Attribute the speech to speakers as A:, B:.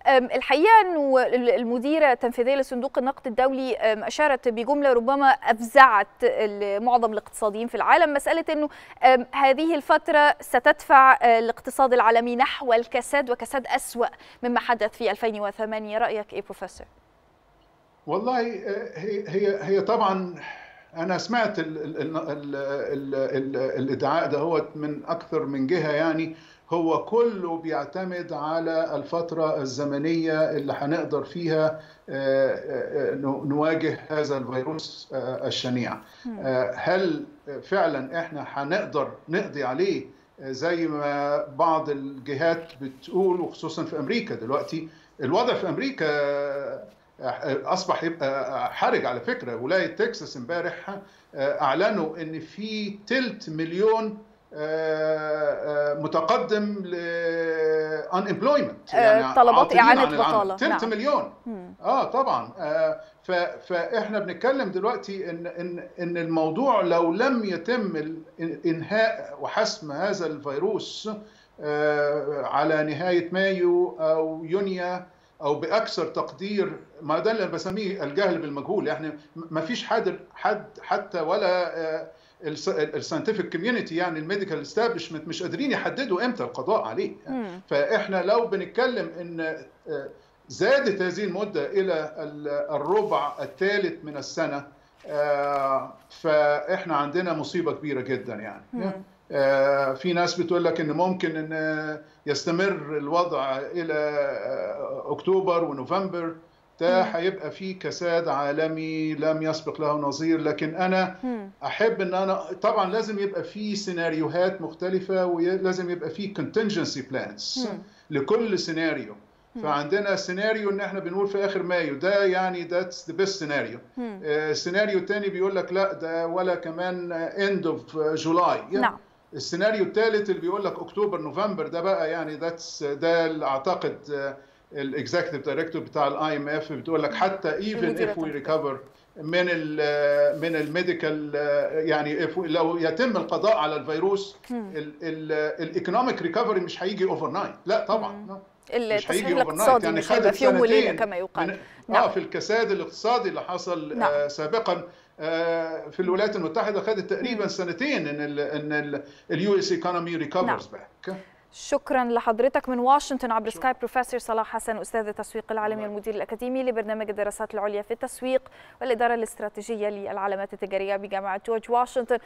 A: الحقيقه انه المديره التنفيذيه لصندوق النقد الدولي اشارت بجمله ربما افزعت معظم الاقتصاديين في العالم مساله انه هذه الفتره ستدفع الاقتصاد العالمي نحو الكساد وكساد اسوا مما حدث في 2008 رايك ايه بروفيسور
B: والله هي هي هي طبعا انا سمعت ال ال ال ال ال الادعاء ده من اكثر من جهه يعني هو كله بيعتمد على الفترة الزمنية اللي هنقدر فيها نواجه هذا الفيروس الشنيع هل فعلا احنا هنقدر نقضي عليه زي ما بعض الجهات بتقول وخصوصا في امريكا دلوقتي الوضع في امريكا اصبح يبقى حرج على فكره ولايه تكساس امبارح اعلنوا ان في تلت مليون متقدم ل unemployment
A: يعني طلبات اعانه بطاله
B: تلت نعم. مليون مم. اه طبعا آه فاحنا بنتكلم دلوقتي ان ان ان الموضوع لو لم يتم انهاء وحسم هذا الفيروس آه على نهايه مايو او يونيو او باكثر تقدير ما ده اللي بسميه الجهل بالمجهول يعني ما فيش حد حد حتى ولا آه الساينتفك كوميونتي يعني الميديكال استابلشمنت مش قادرين يحددوا امتى القضاء عليه مم. فاحنا لو بنتكلم ان زادت هذه المده الى الربع الثالث من السنه فاحنا عندنا مصيبه كبيره جدا يعني مم. في ناس بتقول لك ان ممكن ان يستمر الوضع الى اكتوبر ونوفمبر ده هيبقى فيه كساد عالمي لم يسبق له نظير لكن انا احب ان انا طبعا لازم يبقى فيه سيناريوهات مختلفه ولازم يبقى فيه contingency plans لكل سيناريو فعندنا سيناريو ان احنا بنقول في اخر مايو ده يعني ذاتس ذا بيست سيناريو السيناريو الثاني بيقول لك لا ده ولا كمان اند اوف جولاي
A: نعم
B: السيناريو الثالث اللي بيقول لك اكتوبر نوفمبر ده بقى يعني ذاتس ده اللي اعتقد الاكزيكتيف دايركتور بتاع الاي ام اف بتقول لك حتى ايفن اف وي ريكفر من ال من الميديكال يعني if لو يتم القضاء على الفيروس الايكونوميك ريكفري مش هيجي اوفر نايت لا طبعا
A: مش هيجي اوفر نايت يعني مش هيبقى في يوم وليله كما يقال
B: نعم. اه في الكساد الاقتصادي اللي حصل نعم. آه سابقا آه في الولايات المتحده خدت تقريبا سنتين ان ال ان اليو اس ايكونومي ريكفرز باك
A: شكرا لحضرتك من واشنطن عبر سكاي بروفيسور صلاح حسن استاذ التسويق العالمي والمدير الاكاديمي لبرنامج الدراسات العليا في التسويق والاداره الاستراتيجيه للعلامات التجاريه بجامعه جورج واشنطن